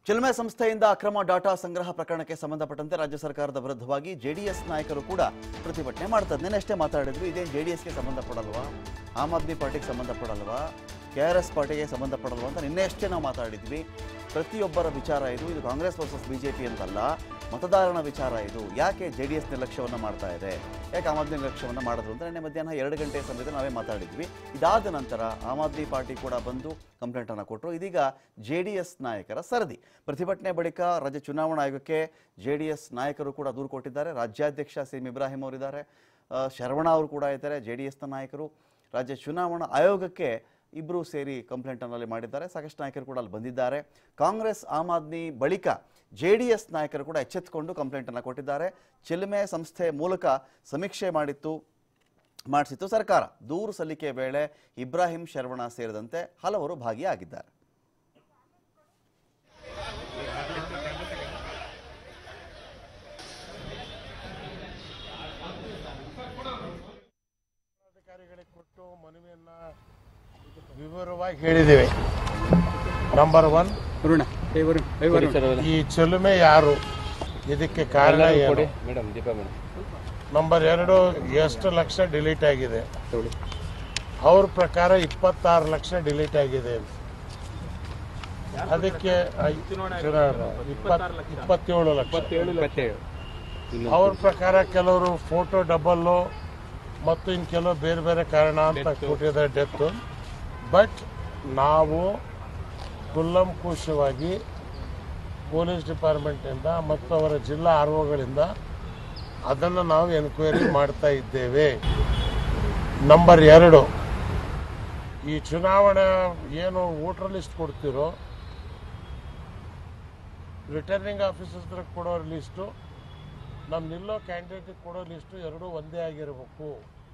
ಚಿಲ್ಮೆ ಸಂಸ್ಥೆಯಿಂದ ಅಕ್ರಮ ಡಾಟಾ ಸಂಗ್ರಹ ಪ್ರಕರಣಕ್ಕೆ ಸಂಬಂಧಪಟ್ಟಂತೆ ರಾಜ್ಯ ಸರ್ಕಾರದ ವಿರುದ್ಧವಾಗಿ ಜೆಡಿಎಸ್ ನಾಯಕರು ಕೂಡ ಪ್ರತಿಭಟನೆ ಮಾಡ್ತಾರೆ ನಿನ್ನೆಷ್ಟೇ ಮಾತಾಡಿದ್ರು ಇದೇನು ಜೆಡಿಎಸ್ಗೆ ಸಂಬಂಧಪಡಲ್ವಾ ಆಮ್ ಆದ್ಮಿ ಪಾರ್ಟಿಗೆ ಸಂಬಂಧಪಡಲ್ವಾ ಕೆ ಆರ್ ಎಸ್ ಪಾರ್ಟಿಗೆ ಸಂಬಂಧಪಡಲ್ವಾ ಅಂತ ನಿನ್ನೆ ಅಷ್ಟೇ ನಾವು ಮಾತಾಡಿದ್ವಿ ಪ್ರತಿಯೊಬ್ಬರ ವಿಚಾರ ಇದು ಇದು ಕಾಂಗ್ರೆಸ್ ವರ್ಸಸ್ ಬಿಜೆಪಿ ಅಂತಲ್ಲ ಮತದಾರನ ವಿಚಾರ ಇದು ಯಾಕೆ ಜೆ ಡಿ ಎಸ್ ನಿರ್ಲಕ್ಷ್ಯವನ್ನು ಮಾಡ್ತಾ ಇದೆ ಯಾಕೆ ಆಮ್ ಆದ್ಮಿ ನಿರ್ಲಕ್ಷ್ಯವನ್ನು ಮಾಡಿದ್ರು ಅಂತ ನಿನ್ನೆ ಮಧ್ಯಾಹ್ನ ಎರಡು ಗಂಟೆ ಸಮಯದಲ್ಲಿ ನಾವೇ ಮಾತಾಡಿದ್ವಿ ಇದಾದ ನಂತರ ಆಮ್ ಆದ್ಮಿ ಪಾರ್ಟಿ ಕೂಡ ಬಂದು ಕಂಪ್ಲೇಂಟನ್ನು ಕೊಟ್ಟರು ಇದೀಗ ಜೆ ಡಿ ಎಸ್ ನಾಯಕರ ಸರದಿ ಪ್ರತಿಭಟನೆ ಬಳಿಕ ರಾಜ್ಯ ಚುನಾವಣಾ ಆಯೋಗಕ್ಕೆ ಜೆ ಡಿ ಎಸ್ ನಾಯಕರು ಕೂಡ ದೂರು ಕೊಟ್ಟಿದ್ದಾರೆ ರಾಜ್ಯಾಧ್ಯಕ್ಷ ಸಿ ಎಂ ಇಬ್ರಾಹಿಂ ಅವರಿದ್ದಾರೆ ಆ, ಶರವಣ ಅವರು ಕೂಡ ಇದ್ದಾರೆ ಜೆ ಡಿ ಎಸ್ನ ನಾಯಕರು ರಾಜ್ಯ ಚುನಾವಣಾ ಆಯೋಗಕ್ಕೆ ಇಬ್ಬರು ಸೇರಿ ಕಂಪ್ಲೇಂಟನ್ನಲ್ಲಿ ಮಾಡಿದ್ದಾರೆ ಸಾಕಷ್ಟು ನಾಯಕರು ಕೂಡ ಅಲ್ಲಿ ಬಂದಿದ್ದಾರೆ ಕಾಂಗ್ರೆಸ್ ಆಮ್ ಆದ್ಮಿ ಬಳಿಕ ಜೆ ಡಿ ಎಸ್ ನಾಯಕರು ಕೂಡ ಎಚ್ಚೆತ್ತುಕೊಂಡು ಕಂಪ್ಲೇಂಟನ್ನು ಕೊಟ್ಟಿದ್ದಾರೆ ಚಿಲ್ಮೆ ಸಂಸ್ಥೆ ಮೂಲಕ ಸಮೀಕ್ಷೆ ಮಾಡಿತ್ತು ಮಾಡಿಸಿತ್ತು ಸರ್ಕಾರ ದೂರು ಸಲ್ಲಿಕೆ ವೇಳೆ ಇಬ್ರಾಹಿಂ ಶರವಣ ಸೇರಿದಂತೆ ಹಲವರು ಭಾಗಿಯಾಗಿದ್ದಾರೆ ಅಧಿಕಾರಿಗಳಿಗೆ ಕೊಟ್ಟು ಮನವಿಯನ್ನ ವಿವರವಾಗಿ ಹೇಳಿದ್ದೇವೆ ನಂಬರ್ ಒನ್ ವರುಣ ಏ ವರುಣ್ ಏ ವರುಣ್ ಈ ಚೆಲುಮೆ ಯಾರು ಇದಕ್ಕೆ ಕಾರಣ ಏನು ಮೇಡಮ್ ದೀಪಾ ಮೇಡಮ್ ನಂಬರ್ ಎರಡು ಎಷ್ಟು ಲಕ್ಷ ಡಿಲೀಟ್ ಆಗಿದೆ ಅವ್ರ ಪ್ರಕಾರ ಇಪ್ಪತ್ತಾರು ಲಕ್ಷ ಡಿಲೀಟ್ ಆಗಿದೆ ಅಂತ. ಅದಕ್ಕೆ ಇಪ್ಪತ್- ಇಪ್ಪತ್ತೇಳು ಲಕ್ಷ ಇಪ್ಪತ್ತೇಳು ಇಪ್ಪತ್ತೇಳು ಅವ್ರ ಪ್ರಕಾರ ಕೆಲವರು ಫೋಟೋ ಡಬಲ್ಲು ಮತ್ತು ಇನ್ನು ಕೆಲವು ಬೇರೆ ಬೇರೆ ಕಾರಣ ಅಂತ ಕೊಟ್ಟಿದ್ದಾರೆ ಡೆತ್ ಬಟ್ ನಾವು ಕುಲ್ಲಂಕುಷವಾಗಿ ಪೊಲೀಸ್ ಡಿಪಾರ್ಟ್ಮೆಂಟಿಂದ ಮತ್ತು ಅವರ ಜಿಲ್ಲಾ ಆರ್ ಒಗಳಿಂದ ಅದನ್ನು ನಾವು ಎನ್ಕ್ವೈರಿ ಮಾಡ್ತಾ ಇದ್ದೇವೆ ನಂಬರ್ ಎರಡು ಈ ಚುನಾವಣಾ ಏನು ವೋಟರ್ ಲಿಸ್ಟ್ ಕೊಡ್ತಿರೋ ರಿಟರ್ನಿಂಗ್ ಆಫೀಸರ್ಸ್ ಹತ್ರ ಕೊಡೋ ಲಿಸ್ಟು ನಮ್ಮ ನಿಲ್ಲೋ ಕ್ಯಾಂಡಿಡೇಟಿಗೆ ಕೊಡೋ ಲಿಸ್ಟು ಎರಡೂ ಒಂದೇ ಆಗಿರಬೇಕು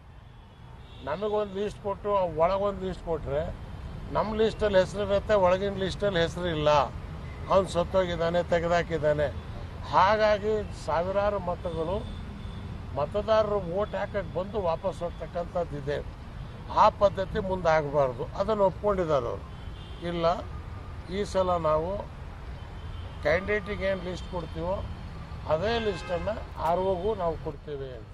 ನಮಗೊಂದು ಲೀಸ್ಟ್ ಕೊಟ್ಟು ಒಳಗೊಂದು ಲೀಸ್ಟ್ ಕೊಟ್ಟರೆ ನಮ್ಮ ಲೀಸ್ಟಲ್ಲಿ ಹೆಸರಿರುತ್ತೆ ಒಳಗಿನ ಲೀಸ್ಟಲ್ಲಿ ಹೆಸರು ಇಲ್ಲ ಅವನು ಸತ್ತೋಗಿದ್ದಾನೆ ತೆಗೆದಾಕಿದ್ದಾನೆ ಹಾಗಾಗಿ ಸಾವಿರಾರು ಮತಗಳು ಮತದಾರರು ವೋಟ್ ಹಾಕಕ್ಕೆ ಬಂದು ವಾಪಸ್ ಹೋಗ್ತಕ್ಕಂಥದ್ದಿದೆ ಆ ಪದ್ಧತಿ ಮುಂದೆ ಆಗಬಾರ್ದು ಅದನ್ನು ಒಪ್ಕೊಂಡಿದ್ದಾರೆ ಅವರು ಇಲ್ಲ ಈ ಸಲ ನಾವು ಕ್ಯಾಂಡಿಡೇಟಿಗೆ ಏನು ಲಿಸ್ಟ್ ಕೊಡ್ತೀವೋ ಅದೇ ಲಿಸ್ಟನ್ನು ಆರ್ ಒಗೂ ನಾವು ಕೊಡ್ತೇವೆ ಅಂತ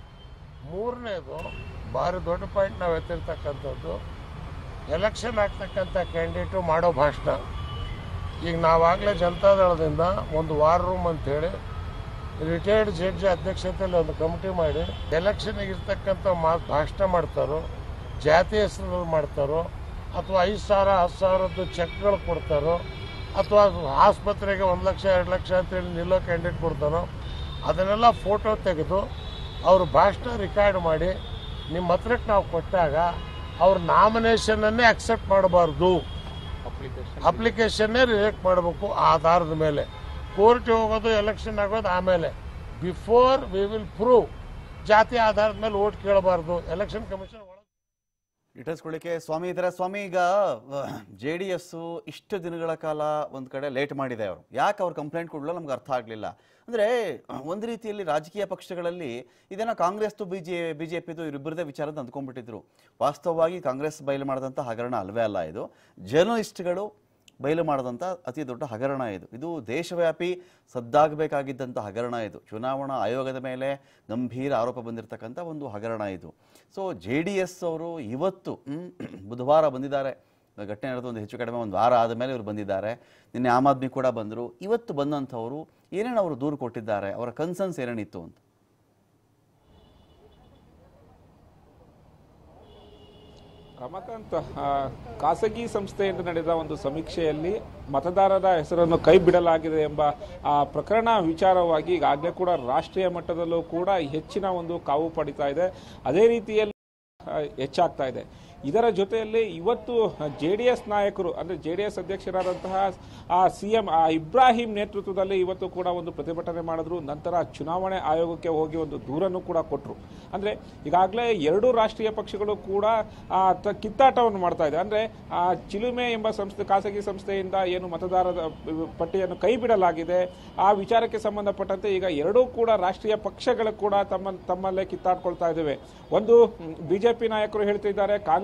ಮೂರನೇದು ಭಾರಿ ದೊಡ್ಡ ಪಾಯಿಂಟ್ ನಾವು ಎತ್ತಿರ್ತಕ್ಕಂಥದ್ದು ಎಲೆಕ್ಷನ್ ಆಗ್ತಕ್ಕಂಥ ಕ್ಯಾಂಡಿಡೇಟು ಮಾಡೋ ಭಾಷಣ ಈಗ ನಾವಾಗಲೇ ಜನತಾದಳದಿಂದ ಒಂದು ವಾರ್ ರೂಮ್ ಅಂತೇಳಿ ರಿಟೈರ್ಡ್ ಜಡ್ಜ್ ಅಧ್ಯಕ್ಷತೆಯಲ್ಲಿ ಒಂದು ಕಮಿಟಿ ಮಾಡಿ ಎಲೆಕ್ಷನ್ಗೆ ಇರ್ತಕ್ಕಂಥ ಮಾತು ಭಾಷಣ ಮಾಡ್ತಾರೋ ಜಾತಿ ಹೆಸರಲ್ಲಿ ಮಾಡ್ತಾರೋ ಅಥವಾ ಐದು ಸಾವಿರ ಹತ್ತು ಸಾವಿರದ್ದು ಚೆಕ್ಗಳು ಕೊಡ್ತಾರೋ ಅಥವಾ ಆಸ್ಪತ್ರೆಗೆ ಒಂದು ಲಕ್ಷ ಎರಡು ಲಕ್ಷ ಅಂತೇಳಿ ನಿಲ್ಲೋ ಕ್ಯಾಂಡಿಡೇಟ್ ಕೊಡ್ತಾನೋ ಅದನ್ನೆಲ್ಲ ಫೋಟೋ ತೆಗೆದು ಅವ್ರ ಭಾಷಣ ರೆಕಾರ್ಡ್ ಮಾಡಿ ನಿಮ್ಮ ಹತ್ರಕ್ಕೆ ನಾವು ಕೊಟ್ಟಾಗ ಅವ್ರ ನಾಮಿನೇಷನನ್ನೇ ಅಕ್ಸೆಪ್ಟ್ ಮಾಡಬಾರ್ದು ಅಪ್ಲಿಕೇಶನ್ ಅಪ್ಲಿಕೇಶನ್ನೇ ರಿಜೆಕ್ಟ್ ಮಾಡಬೇಕು ಆಧಾರದ ಮೇಲೆ ಕೋರ್ಟ್ಗೆ ಹೋಗೋದು ಎಲೆಕ್ಷನ್ ಆಗೋದು ಆಮೇಲೆ ಬಿಫೋರ್ ವಿ ವಿಲ್ ಪ್ರೂವ್ ಜಾತಿ ಆಧಾರದ ಮೇಲೆ ಓಟ್ ಕೇಳಬಾರ್ದು ಎಲೆಕ್ಷನ್ ಕಮಿಷನ್ ಒಳಗೆ ಡೀಟೇಲ್ಸ್ ಕೊಡಲಿಕ್ಕೆ ಸ್ವಾಮಿ ಇದ್ದಾರೆ ಸ್ವಾಮಿ ಈಗ ಜೆ ಡಿ ಎಸ್ಸು ಇಷ್ಟು ದಿನಗಳ ಕಾಲ ಒಂದು ಕಡೆ ಲೇಟ್ ಮಾಡಿದೆ ಅವರು ಯಾಕೆ ಅವ್ರು ಕಂಪ್ಲೇಂಟ್ ಕೊಡಲು ನಮ್ಗೆ ಅರ್ಥ ಆಗಲಿಲ್ಲ ಅಂದರೆ ಒಂದು ರೀತಿಯಲ್ಲಿ ರಾಜಕೀಯ ಪಕ್ಷಗಳಲ್ಲಿ ಇದೇನೋ ಕಾಂಗ್ರೆಸ್ದು ಬಿ ಜೆ ಬಿ ಜೆ ಪಿದು ಇವರಿಬ್ಬರದೇ ವಿಚಾರದ ಅಂದ್ಕೊಂಡ್ಬಿಟ್ಟಿದ್ರು ವಾಸ್ತವವಾಗಿ ಕಾಂಗ್ರೆಸ್ ಬಯಲು ಮಾಡಿದಂಥ ಹಗರಣ ಅಲ್ವೇ ಅಲ್ಲ ಇದು ಜರ್ನಲಿಸ್ಟ್ಗಳು ಬಯಲು ಮಾಡಿದಂಥ ಅತಿ ದೊಡ್ಡ ಹಗರಣ ಇದು ಇದು ದೇಶವ್ಯಾಪಿ ಸದ್ದಾಗಬೇಕಾಗಿದ್ದಂಥ ಹಗರಣ ಇದು ಚುನಾವಣಾ ಆಯೋಗದ ಮೇಲೆ ಗಂಭೀರ ಆರೋಪ ಬಂದಿರತಕ್ಕಂಥ ಒಂದು ಹಗರಣ ಇದು ಸೊ ಜೆ ಡಿ ಎಸ್ ಅವರು ಇವತ್ತು ಹ್ಮ್, ಬುಧವಾರ ಬಂದಿದ್ದಾರೆ ಘಟನೆ ನಡೆದು ಒಂದು ಹೆಚ್ಚು ಕಡಿಮೆ ಒಂದು ವಾರ ಆದಮೇಲೆ ಇವರು ಬಂದಿದ್ದಾರೆ ನಿನ್ನೆ ಆಮ್ ಆದ್ಮಿ ಕೂಡ ಬಂದರು ಇವತ್ತು ಬಂದಂಥವರು ಏನೇನು ಅವರು ದೂರು ಕೊಟ್ಟಿದ್ದಾರೆ ಅವರ ಕನ್ಸರ್ನ್ಸ್ ಏನೇನಿತ್ತು ಅಂತ ರಮಾಕಾಂತ್ ಆ, ಖಾಸಗಿ ಸಂಸ್ಥೆಯಿಂದ ನಡೆದ ಒಂದು ಸಮೀಕ್ಷೆಯಲ್ಲಿ ಮತದಾರರ ಹೆಸರನ್ನು ಕೈ ಬಿಡಲಾಗಿದೆ ಎಂಬ ಆ ಪ್ರಕರಣ ವಿಚಾರವಾಗಿ ಈಗಾಗಲೇ ಕೂಡ ರಾಷ್ಟ್ರೀಯ ಮಟ್ಟದಲ್ಲೂ ಕೂಡ ಹೆಚ್ಚಿನ ಒಂದು ಕಾವು ಪಡಿತಾ ಇದೆ ಅದೇ ರೀತಿಯಲ್ಲಿ ಆ, ಹೆಚ್ಚಾಗ್ತಾ ಇದೆ ಇದರ ಜೊತೆಯಲ್ಲಿ ಇವತ್ತು ಜೆ ಡಿ ಎಸ್ ನಾಯಕರು ಅಂದರೆ ಜೆ ಡಿ ಎಸ್ ಅಧ್ಯಕ್ಷರಾದಂತಹ ಆ ಸಿ ಎಂ ಇಬ್ರಾಹಿಂ ನೇತೃತ್ವದಲ್ಲಿ ಇವತ್ತು ಕೂಡ ಒಂದು ಪ್ರತಿಭಟನೆ ಮಾಡಿದ್ರು ನಂತರ ಚುನಾವಣೆ ಆಯೋಗಕ್ಕೆ ಹೋಗಿ ಒಂದು ದೂರನ್ನು ಕೂಡ ಕೊಟ್ಟರು ಅಂದರೆ ಈಗಾಗಲೇ ಎರಡೂ ರಾಷ್ಟ್ರೀಯ ಪಕ್ಷಗಳು ಕೂಡ ಆ, ತ- ಕಿತ್ತಾಟವನ್ನು ಮಾಡ್ತಾ ಇದೆ ಅಂದರೆ ಆ ಚಿಲುಮೆ ಎಂಬ ಸಂಸ್ಥೆ ಖಾಸಗಿ ಸಂಸ್ಥೆಯಿಂದ ಏನು ಮತದಾರರ ಪಟ್ಟಿಯನ್ನು ಕೈ ಬಿಡಲಾಗಿದೆ ಆ ವಿಚಾರಕ್ಕೆ ಸಂಬಂಧಪಟ್ಟಂತೆ ಈಗ ಎರಡೂ ಕೂಡ ರಾಷ್ಟ್ರೀಯ ಪಕ್ಷಗಳು ಕೂಡ ತಮ್ಮ ತಮ್ಮಲ್ಲೇ ಕಿತ್ತಾಡ್ಕೊಳ್ತಾ ಇದ್ದೇವೆ ಒಂದು ಬಿಜೆಪಿ ನಾಯಕರು ಹೇಳ್ತಿದ್ದಾರೆ ಕಾಂಗ್ರೆಸ್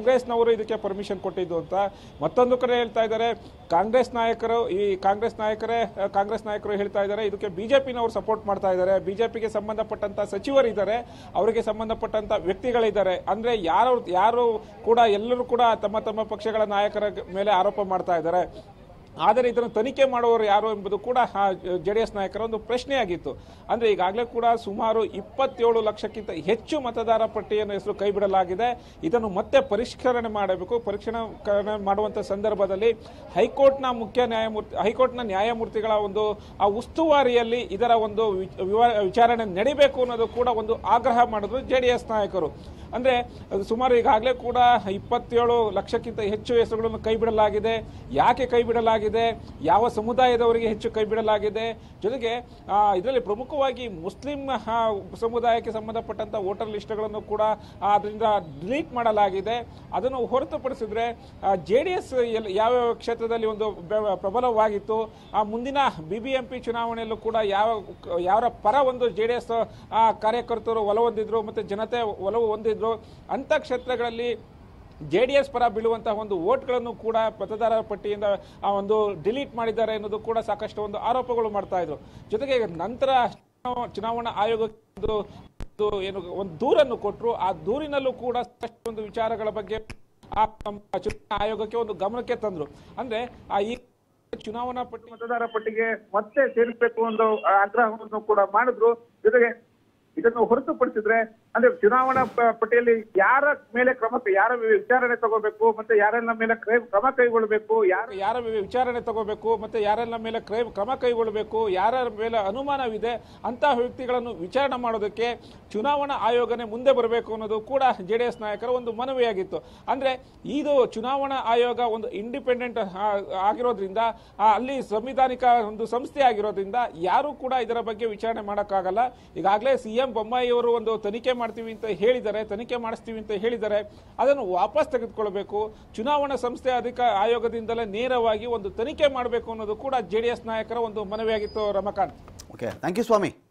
ಕಾಂಗ್ರೆಸ್ನವರು ಇದಕ್ಕೆ ಪರ್ಮಿಷನ್ ಕೊಟ್ಟಿದ್ದು ಅಂತ ಮತ್ತೊಂದು ಕಡೆ ಹೇಳ್ತಾ ಇದ್ದಾರೆ ಕಾಂಗ್ರೆಸ್ ನಾಯಕರು ಈ ಕಾಂಗ್ರೆಸ್ ನಾಯಕರೇ ಆ, ಕಾಂಗ್ರೆಸ್ ನಾಯಕರು ಹೇಳ್ತಾ ಇದ್ದಾರೆ ಇದಕ್ಕೆ ಬಿಜೆಪಿನವರು ಸಪೋರ್ಟ್ ಮಾಡ್ತಾ ಇದ್ದಾರೆ ಬಿಜೆಪಿಗೆ ಸಂಬಂಧಪಟ್ಟಂತ ಸಚಿವರಿದ್ದಾರೆ ಅವರಿಗೆ ಸಂಬಂಧಪಟ್ಟಂತ ವ್ಯಕ್ತಿಗಳಿದ್ದಾರೆ ಅಂದ್ರೆ ಯಾರು ಯಾರು ಕೂಡ ಎಲ್ಲರೂ ಕೂಡ ತಮ್ಮ ತಮ್ಮ ಪಕ್ಷಗಳ ನಾಯಕರ ಮೇಲೆ ಆರೋಪ ಮಾಡ್ತಾ ಇದ್ದಾರೆ ಆದರೆ ಇದನ್ನು ತನಿಖೆ ಮಾಡುವವರು ಯಾರು ಎಂಬುದು ಕೂಡ ಜೆ ಡಿ ಎಸ್ ನಾಯಕರ ಒಂದು ಪ್ರಶ್ನೆಯಾಗಿತ್ತು ಅಂದ್ರೆ ಈಗಾಗಲೇ ಕೂಡ ಸುಮಾರು ಇಪ್ಪತ್ತೇಳು ಲಕ್ಷಕ್ಕಿಂತ ಹೆಚ್ಚು ಮತದಾರ ಪಟ್ಟಿಯನ್ನು ಹೆಸರು ಕೈಬಿಡಲಾಗಿದೆ ಇದನ್ನು ಮತ್ತೆ ಪರಿಷ್ಕರಣೆ ಮಾಡಬೇಕು ಪರಿಷ್ಕರಣೆ ಮಾಡುವಂತ ಸಂದರ್ಭದಲ್ಲಿ ಹೈಕೋರ್ಟ್ನ ಮುಖ್ಯ ನ್ಯಾಯಮೂರ್ತಿ ಹೈಕೋರ್ಟ್ನ ನ್ಯಾಯಮೂರ್ತಿಗಳ ಒಂದು ಆ ಉಸ್ತುವಾರಿಯಲ್ಲಿ ಇದರ ಒಂದು ವಿ- ವಿವ- ವಿಚಾರಣೆ ನಡಿಬೇಕು ಅನ್ನೋದು ಕೂಡ ಒಂದು ಆಗ್ರಹ ಮಾಡಿದ್ರು ಜೆ ಡಿ ಎಸ್ ನಾಯಕರು ಅಂದ್ರೆ ಅದು ಸುಮಾರು ಈಗಾಗಲೇ ಕೂಡ ಇಪ್ಪತ್ತೇಳು ಲಕ್ಷಕ್ಕಿಂತ ಹೆಚ್ಚು ಹೆಸರುಗಳನ್ನು ಕೈಬಿಡಲಾಗಿದೆ ಯಾಕೆ ಕೈಬಿಡಲಾಗಿದೆ ಯಾವ ಸಮುದಾಯದವರಿಗೆ ಹೆಚ್ಚು ಕೈಬಿಡಲಾಗಿದೆ ಜೊತೆಗೆ ಇದರಲ್ಲಿ ಪ್ರಮುಖವಾಗಿ ಮುಸ್ಲಿಂ ಆ, ಸಮುದಾಯಕ್ಕೆ ಸಂಬಂಧಪಟ್ಟಂತ ವೋಟರ್ ಲಿಸ್ಟ್ಗಳನ್ನು ಕೂಡ ಆ, ಅದರಿಂದ ಡಿಲೀಟ್ ಮಾಡಲಾಗಿದೆ ಅದನ್ನು ಹೊರತುಪಡಿಸಿದ್ರೆ ಜೆ ಡಿ ಎಸ್ ಯಾವ್ಯಾವ ಕ್ಷೇತ್ರದಲ್ಲಿ ಒಂದು ಬೆ- ಪ್ರಬಲವಾಗಿತ್ತು ಆ ಮುಂದಿನ ಬಿಬಿಎಂಪಿ ಚುನಾವಣೆಯಲ್ಲೂ ಕೂಡ ಯಾವ ಯಾರ ಪರ ಒಂದು ಜೆ ಡಿ ಎಸ್ ಕಾರ್ಯಕರ್ತರು ಒಲ ಹೊಂದಿದ್ರು ಮತ್ತೆ ಜನತೆ ಒಲವು ಹೊಂದಿದ್ರು ಅಂತ ಕ್ಷೇತ್ರಗಳಲ್ಲಿ ಜೆ ಡಿ ಎಸ್ ಪರ ಬೀಳುವಂತಹ ಒಂದು ವೋಟ್ಗಳನ್ನು ಕೂಡ ಮತದಾರರ ಪಟ್ಟಿಯಿಂದ ಆ ಒಂದು ಡಿಲೀಟ್ ಮಾಡಿದ್ದಾರೆ ಅನ್ನೋದು ಕೂಡ ಸಾಕಷ್ಟು ಒಂದು ಆರೋಪಗಳು ಮಾಡ್ತಾ ಇದ್ರು ಜೊತೆಗೆ ನಂತರ ಚುನಾವ- ಚುನಾವಣಾ ಆಯೋಗಕ್ಕೆ ಒಂದು ಒಂದು ಏನು ಒಂದು ದೂರನ್ನು ಕೊಟ್ಟರು ಆ ದೂರಿನಲ್ಲೂ ಕೂಡ ಸಾಕಷ್ಟು ಒಂದು ವಿಚಾರಗಳ ಬಗ್ಗೆ ಆ ನಮ್ಮ ಚುನಾವಣಾ ಆಯೋಗಕ್ಕೆ ಒಂದು ಗಮನಕ್ಕೆ ತಂದ್ರು ಅಂದ್ರೆ ಆ ಈ ಚುನಾವಣಾ ಪಟ್ಟಿ ಮತದಾರ ಪಟ್ಟಿಗೆ ಮತ್ತೆ ಸೇರಿಸಬೇಕು ಒಂದು ಆಗ್ರಹವನ್ನು ಕೂಡ ಮಾಡಿದ್ರು ಜೊತೆಗೆ ಇದನ್ನು ಹೊರತುಪಡಿಸಿದ್ರೆ ಅಂದ್ರೆ ಚುನಾವಣಾ ಪ- ಪಟ್ಟಿಯಲ್ಲಿ ಯಾರ ಮೇಲೆ ಕ್ರಮ ಯಾರ ವಿಚಾರಣೆ ತಗೋಬೇಕು ಮತ್ತೆ ಯಾರೆಲ್ಲ ಮೇಲೆ ಕ್ರಮ- ಕ್ರಮ ಕೈಗೊಳ್ಳಬೇಕು ಯಾರ ಯಾರ ವಿಚಾರಣೆ ತಗೋಬೇಕು ಮತ್ತೆ ಯಾರೆಲ್ಲ ಮೇಲೆ ಕ್ರೈ- ಕ್ರಮ ಕೈಗೊಳ್ಳಬೇಕು ಯಾರ ಮೇಲೆ ಅನುಮಾನವಿದೆ ಅಂತಹ ವ್ಯಕ್ತಿಗಳನ್ನು ವಿಚಾರಣೆ ಮಾಡೋದಕ್ಕೆ ಚುನಾವಣಾ ಆಯೋಗನೇ ಮುಂದೆ ಬರಬೇಕು ಅನ್ನೋದು ಕೂಡ ಜೆ ಡಿ ಎಸ್ ನಾಯಕರ ಒಂದು ಮನವಿಯಾಗಿತ್ತು ಅಂದ್ರೆ ಇದು ಚುನಾವಣಾ ಆಯೋಗ ಒಂದು ಇಂಡಿಪೆಂಡೆಂಟ್ ಆಗಿರೋದ್ರಿಂದ ಆ, ಅಲ್ಲಿ ಸಂವಿಧಾನಿಕ ಒಂದು ಸಂಸ್ಥೆ ಆಗಿರೋದ್ರಿಂದ ಯಾರು ಕೂಡ ಇದರ ಬಗ್ಗೆ ವಿಚಾರಣೆ ಮಾಡೋಕ್ಕಾಗಲ್ಲ ಈಗಾಗಲೇ ಸಿಎಂ ಬೊಮ್ಮಾಯಿ ಅವರು ಒಂದು ತನಿಖೆ ಮಾಡ್ತೀವಿ ಅಂತ ಹೇಳಿದ್ದಾರೆ ತನಿಖೆ ಮಾಡಿಸ್ತೀವಿ ಅಂತ ಹೇಳಿದ್ದಾರೆ ಅದನ್ನು ವಾಪಸ್ ತೆಗೆದುಕೊಳ್ಬೇಕು ಚುನಾವಣಾ ಸಂಸ್ಥೆ ಅಧಿಕ ಆಯೋಗದಿಂದಲೇ ನೇರವಾಗಿ ಒಂದು ತನಿಖೆ ಮಾಡಬೇಕು ಅನ್ನೋದು ಕೂಡ ಜೆ ಡಿ ಎಸ್ ನಾಯಕರ ಒಂದು ಮನವಿಯಾಗಿತ್ತು Ramakant okay thank you Swami